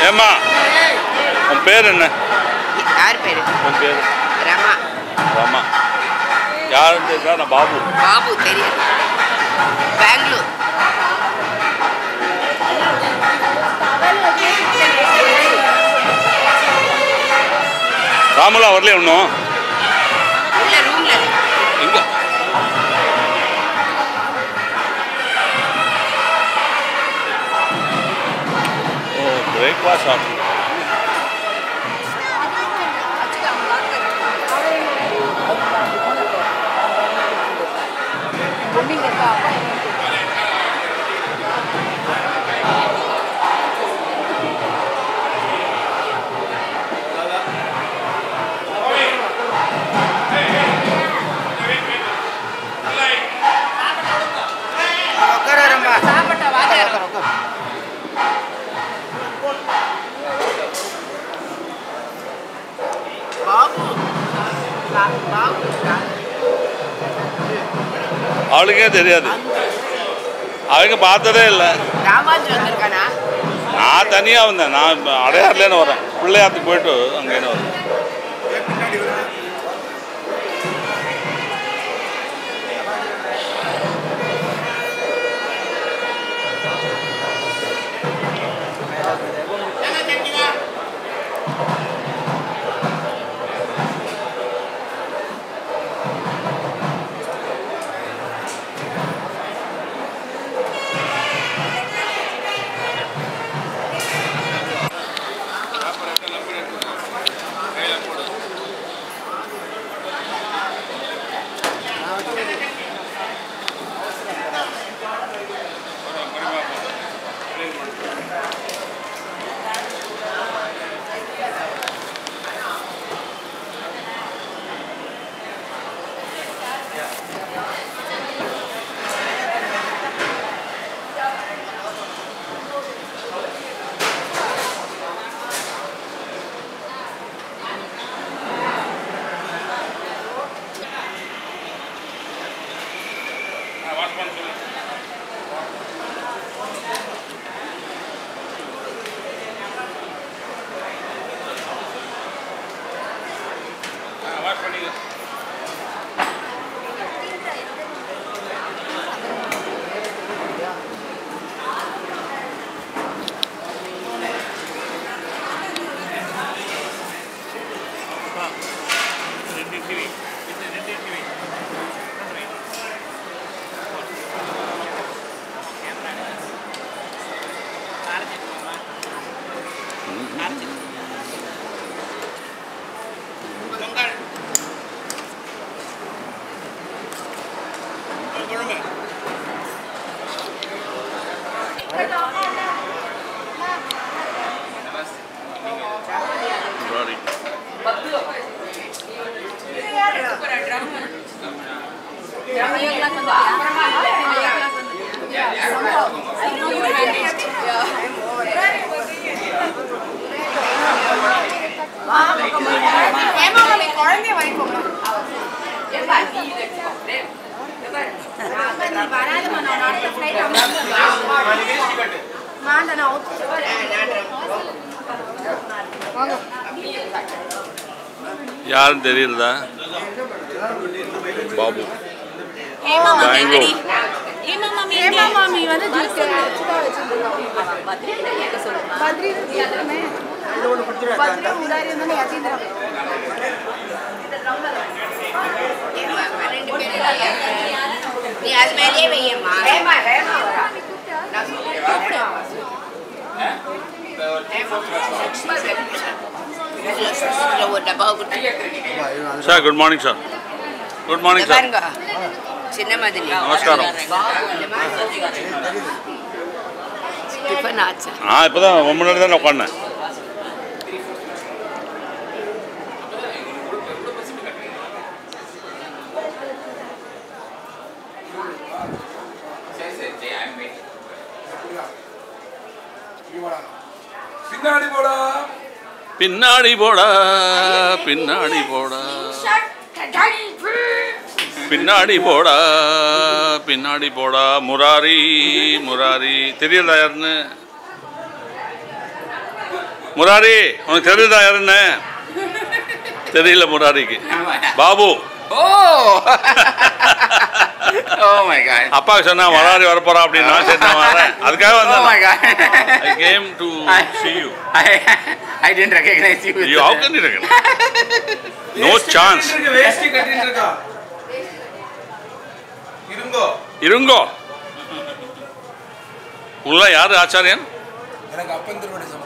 ஏம்மா உன் பேர் என்ன யார் பேரு உன் பேர் ரமா ரமா யாருன்னு தெரியுதா நான் பாபு பாபு தெரியாது பெங்களூர் ராமலா வரலையே இன்னும் உள்ள ரூம்ல எங்க ஓ பிரேக்ஃபாஸ்ட் சாப்பிட்டு உட்கார ரமா பாபு பாபு அவளுக்கே தெரியாது அவங்க பார்த்ததே இல்லை ராமாஜி வந்திருக்கானா நான் தனியாக வந்தேன் நான் இப்ப அடையாறுலேருந்து வரேன் பிள்ளையாத்துக்கு போயிட்டு அங்கேருந்து வரேன் Sorry. குழந்தைய வாங்கிக்கோங்க வராதம்மா நான் அடுத்த ஃப்ளைட் வேண்டாம் நான் ஒத்து யாருன்னு தெரியலதா பாபு பெங்களூர் ஏமா மாமி வந்து ஜூஸ் பத்ரி பத்ரி உதாரி வந்து யதீந்திரா நீ அது மேலேயே வையம்மா ஹேமா ஹேமா வரா ஒரு டப்பா கொடுத்து sir good morning sir good morning sir பாருங்க சின்ன மாதிரி நமஸ்காரம். டிஃபன் ஆச்சு ஆ இப்போ தான் ரொம்ப நேரம் தானே உட்காந்தேன் பின்னாடி போடா பின்னாடி போடா பின்னாடி போடா பின்னாடி போடா பின்னாடி போடா முராரி முராரி தெரியல யாருன்னு முராரி உனக்கு தெரியுதா யாருன்னு தெரியல முராரிக்கு Babu oh oh my god அப்பாவுக்கு சொன்னா முராரி வரப்போறா அப்படின்னா சரி நான் வரேன் அதுக்காக ஓ மை வந்தேன் god I came to see you I I didn't recognize you. with you how the- can you recognize no chance வேஷ்டி கட்டிட்டு இருக்கா இருங்கோ இருங்கோ உள்ள யாரு ஆச்சாரியன் எனக்கு அப்பன் திருவடி சம்பளம்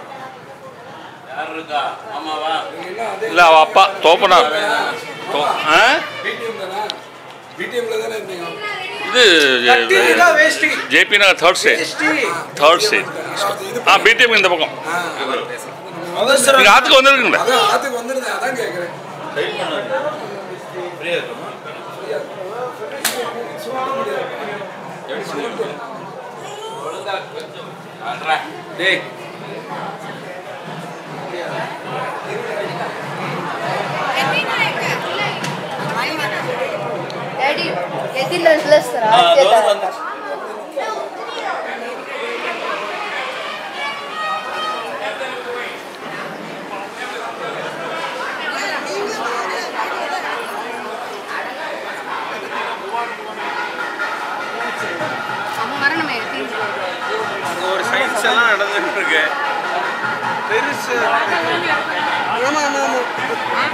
இல்ல அவ அப்பா தோப்பனார் தோ- ஆ? பிடிஎம் தானே பிடிஎம்ல தானே இருந்தீங்க இது வேஷ்டி JP Nagar third state third state ஆ பிடிஎம் இந்த பக்கம் நீங்க ஆத்துக்கு வந்துருக்குங்களா அதான் ஆத்துக்கு வந்துருந்தேன் அதான் கேட்குறேன் டேய் ಡ್ಯಾಡಿ ಎದ್ದಿಲ್ಲ ನಿಲ್ಲಿಸ್ತಾರ அம்மா வரணுமே ஒரு சயின்ஸ் எல்லாம் நடந்துட்டு இருக்கு பெருசு ஆமா ஆமா ஆமா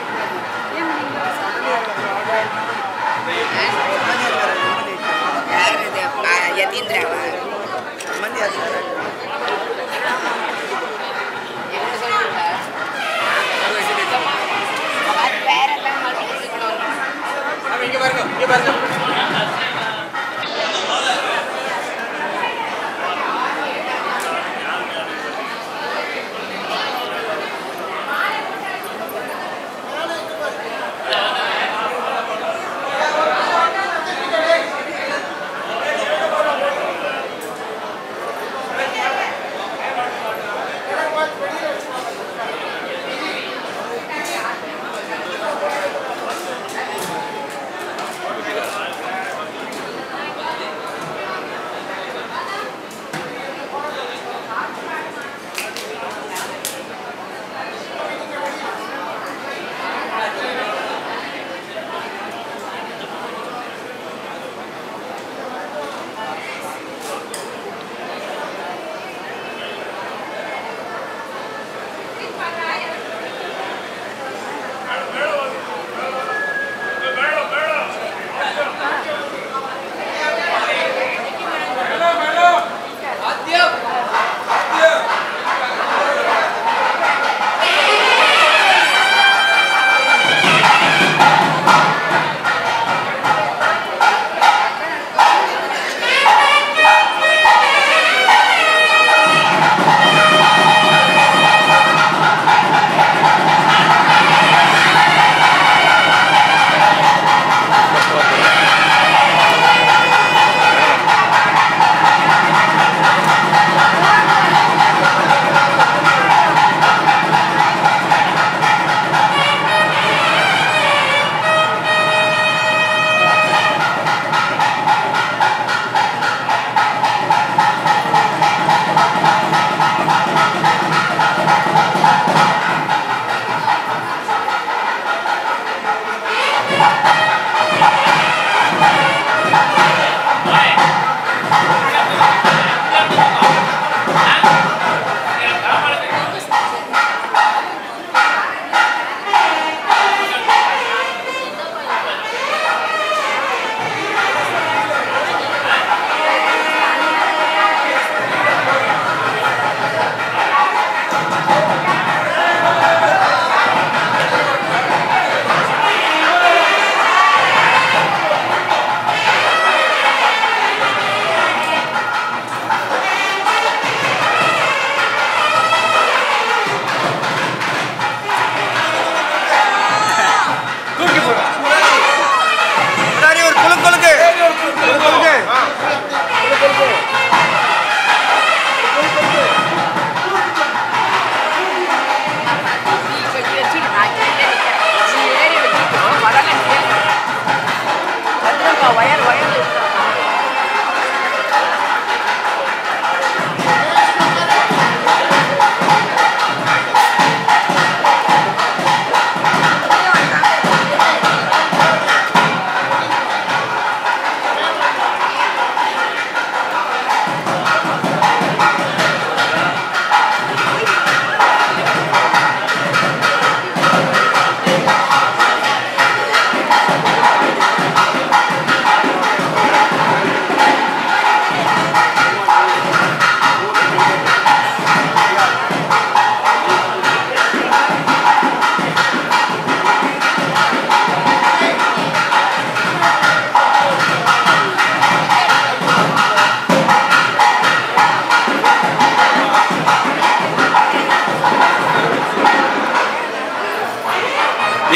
யார் இது ஆ, யதீந்திராவா அவர் பேரெல்லாம் மறந்துக்கணும்.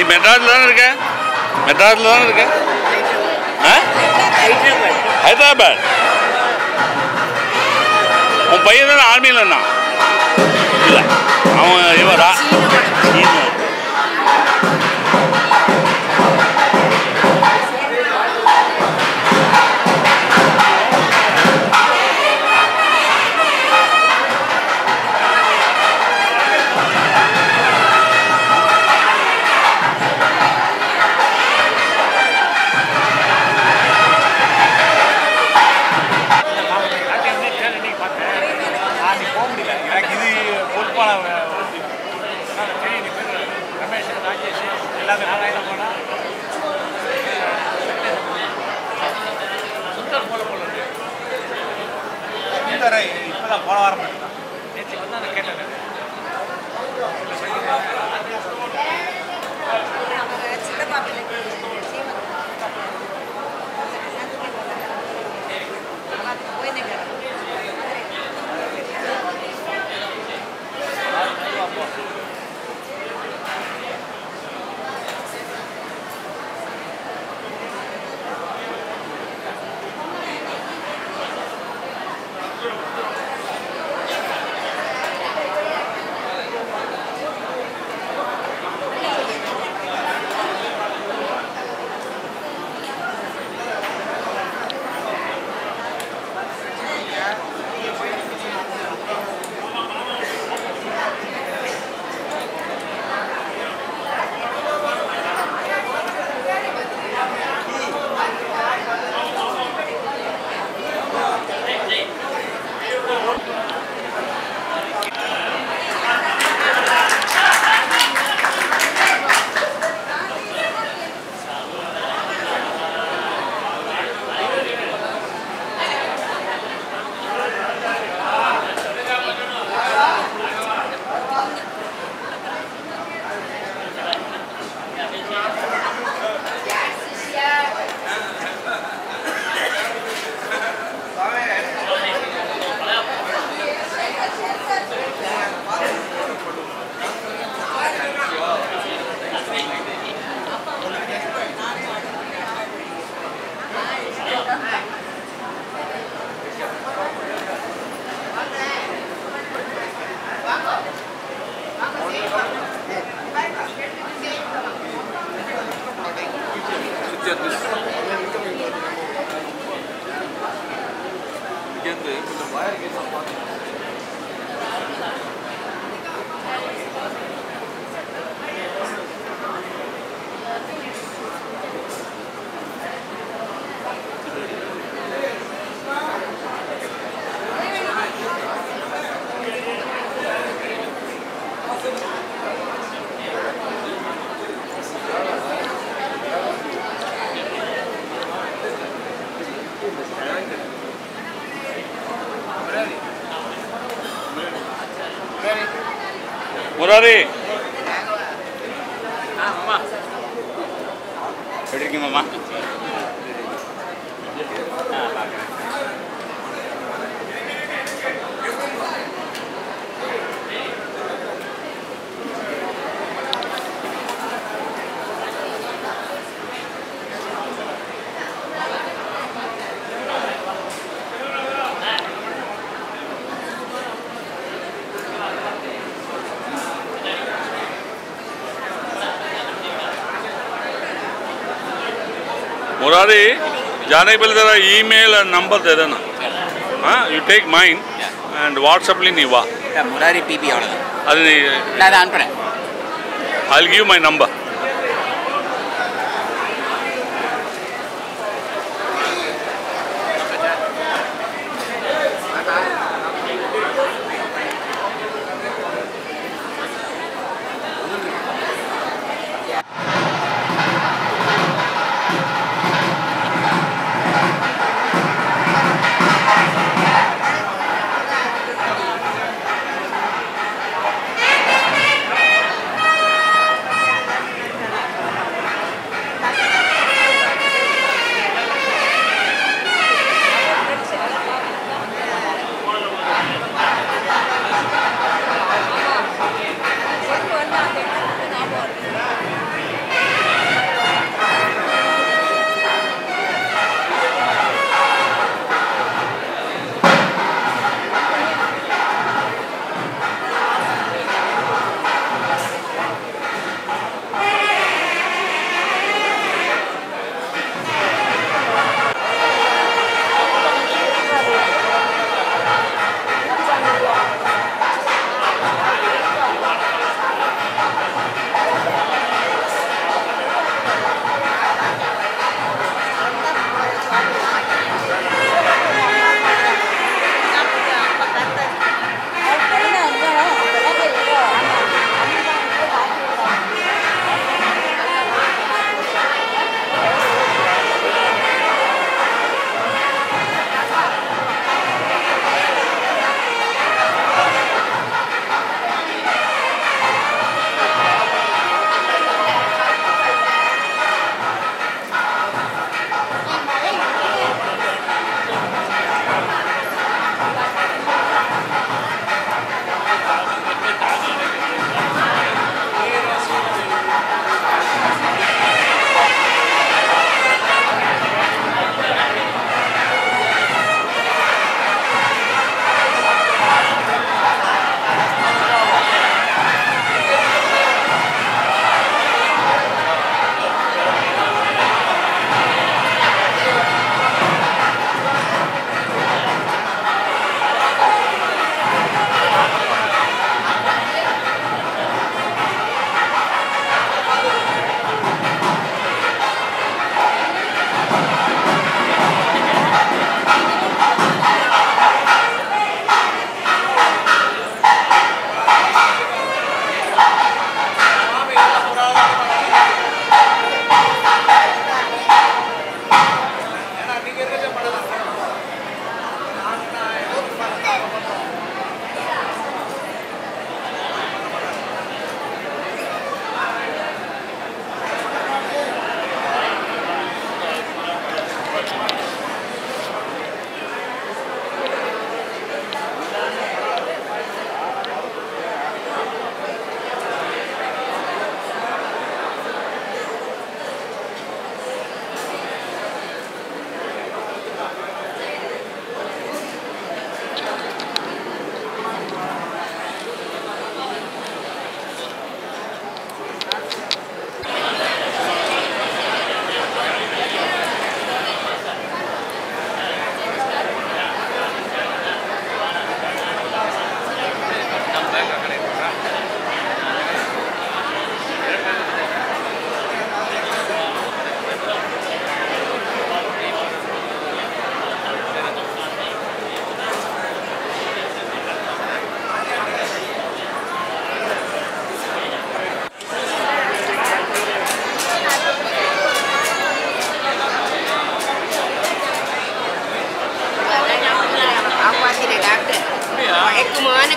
மெட்ராஸில் தானே இருக்க மெட்ராஸில் தானே இருக்க ஆ ஹைதராபாத் உன் பையன் தானே ஆர்மியில் இருந்தான் இல்லை அவன் இவரா சீனு. எனக்கு இது பொறுப்பான ரமேஷ் ராஜேஷ் எல்லாத்தையும் நாராயணம் போனா சுந்தர் போல போல இருக்கு சுந்தர் இப்போதான் போன வாரம் பண்ணிட்டான் நேற்று வந்து நான் கேட்டேன் சித்தப்பா பிள்ளைக்கு சீமன் போயிருந்தேங்க முராரி எப்படி இருக்கீங்க மாமா ஆ பார்க்குறேன் मुरारी जाने के पहले तेरा ईमेल और नंबर दे देना हाँ यू टेक माइन एंड व्हाट्सएपली नहीं वा முராரி பிபி அவ்வளோதான் அது நான் அதை அனுப்புகிறேன் ஐ கிவ் மை நம்பர்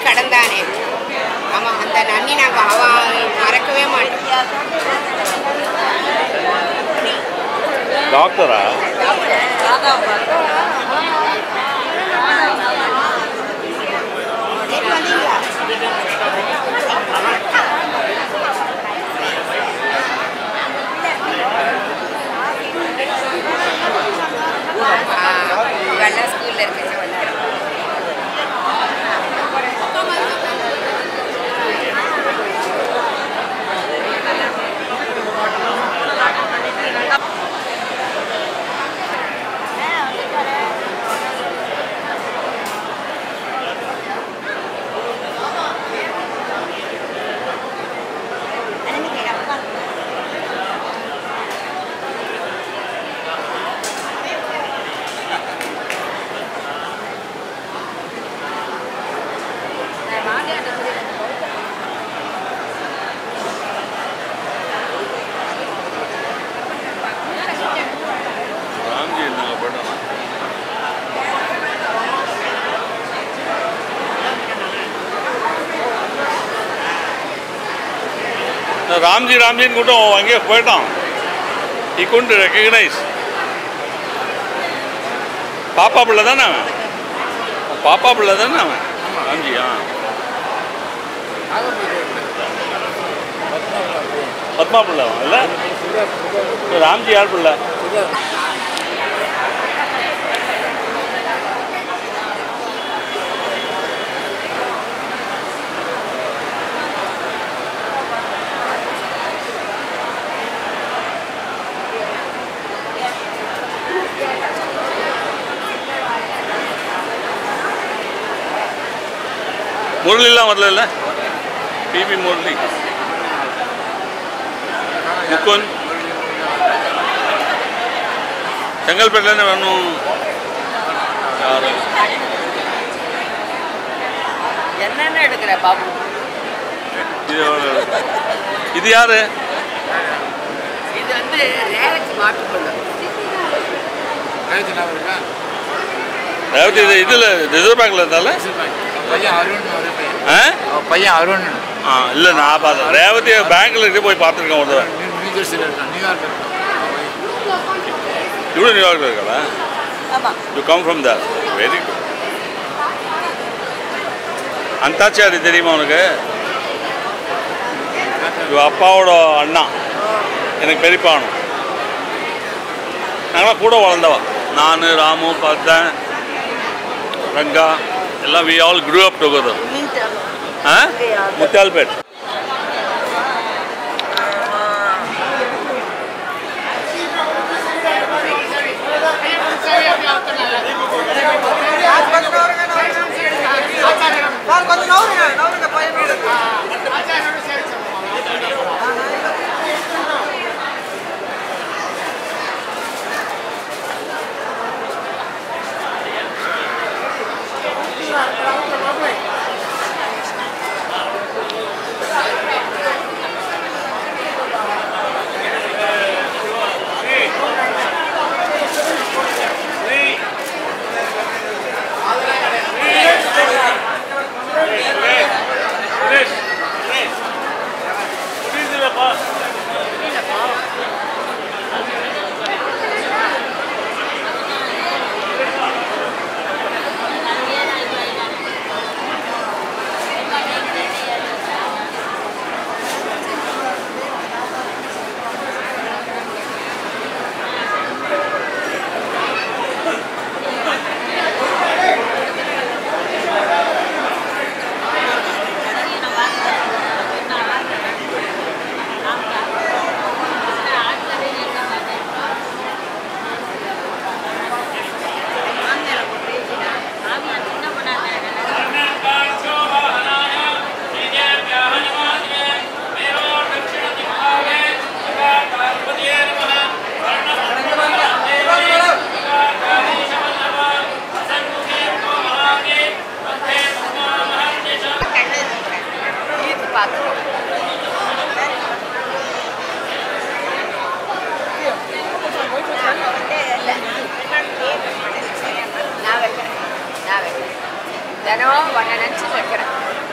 கடந்தானே ஆமாம் அந்த நன்னி நாங்கள் அவன் மறக்கவே மாட்டோம் டாக்டரா நேற்று வந்தீங்களா வெள்ளா ஸ்கூலில் இருக்கிற விளையாடு ராம்ஜி இருந்தாங்க போயிட்டோம் ராம்ஜி ராம்ஜின்னு கூட்டம் அங்கேயே போயிட்டான் he couldn't recognize பாப்பா பிள்ளை தானே அவன் பாப்பா பிள்ளை தானே அவன் ராம்ஜி ஆ பத்மா பிள்ளை அவன் இல்லை ராம்ஜி யார் பிள்ளை முரளிலாம் வரல இல்லை பிபி முரளி முக்குன் செங்கல்பேட்டில் வேணும் யாரு என்னென்ன எடுக்கிற பாபு இது எவ்வளவு? இது யாரு இது வந்து ரேவதி மாட்டுக்கொள்ளும் ரேவதி இது இதில் ரிசர்வ் பேங்க்ல இருந்தால பையன் அருண் ஒரு பையன் ஆ அவன் பையன் அருண் ஆ இல்லை நான் பார்த்தேன் ரேவதி பேங்க்ல இருந்து போய் பார்த்துருக்கேன் ஒரு தடவை நியூ நியூ ஜெர்சியில் இருக்கான் நியூயார்க் இருக்கான் இவ்வளோ நியூயார்க்கில் இருக்கல ஆமாம் you come from there very good Anthachari தெரியுமா உனக்கு இவ அப்பாவோட அண்ணா எனக்கு பெரியப்பானும் நாங்களாம் கூட வளர்ந்தவா நான் ராமு பார்த்தேன் ரங்கா எல்லாம் we all grew up together ஆ முத்தியால்பேட் நான் வைக்கிறேன் நான் வைக்கிறேன் தினம் ஒன்றை நினச்சி வைக்கிறேன்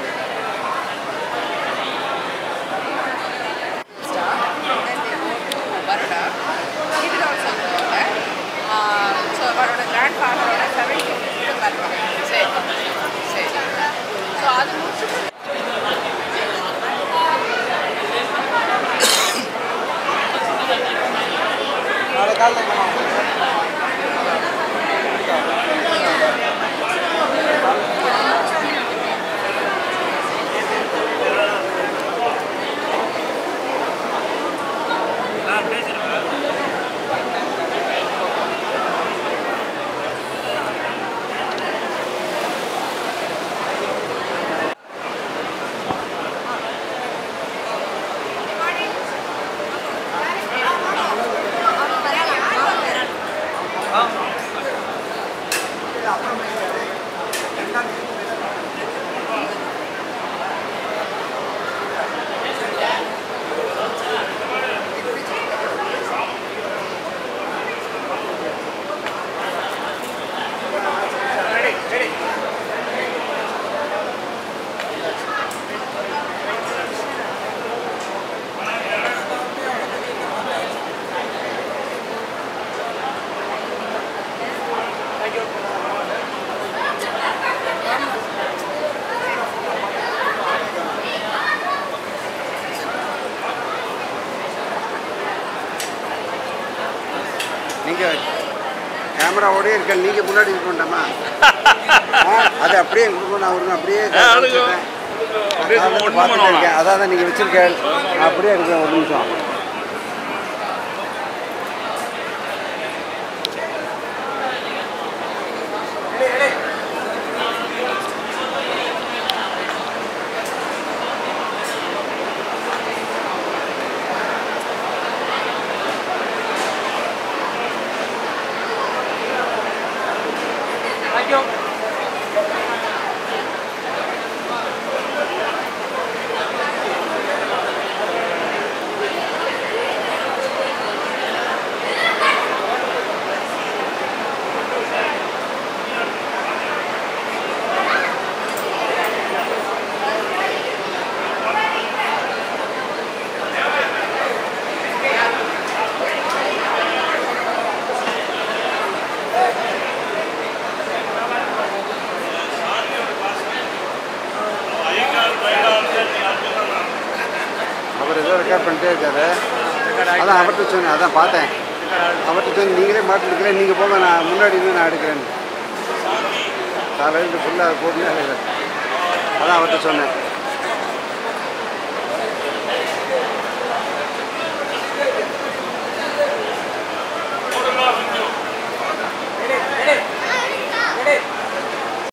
நீங்கள் கேமராவோடய இருக்க நீங்கள் முன்னாடி இருக்கணும்டாமா ஆ, அது அப்படியே கொடுக்கணும் நான் ஒரு அப்படியே ஆ, அடுங்க. வச்சுட்டேன். அப்படியே நான் ஒண்ணும் பார்த்துட்டு பண்ண இருக்கேன். அதான் தான் நீங்கள் வச்சிருக்க நான் அப்படியே இருக்கிறேன் ஒரு நிமிஷம் அவர் ஏதோ ரெக்கார்ட் பண்ணிட்டே இருக்காரு அதான் அவர்கிட்ட சொன்னேன் அதான் பார்த்தேன் அவர்கிட்ட சொன்னேன் நீங்களே மாட்டு எடுக்கிறேன் நீங்கள் போங்க நான் முன்னாடி இருந்து நான் எடுக்கிறேன்னு காலையில் ஃபுல்லாக போட்டுனே அதான் அவர்கிட்ட சொன்னேன்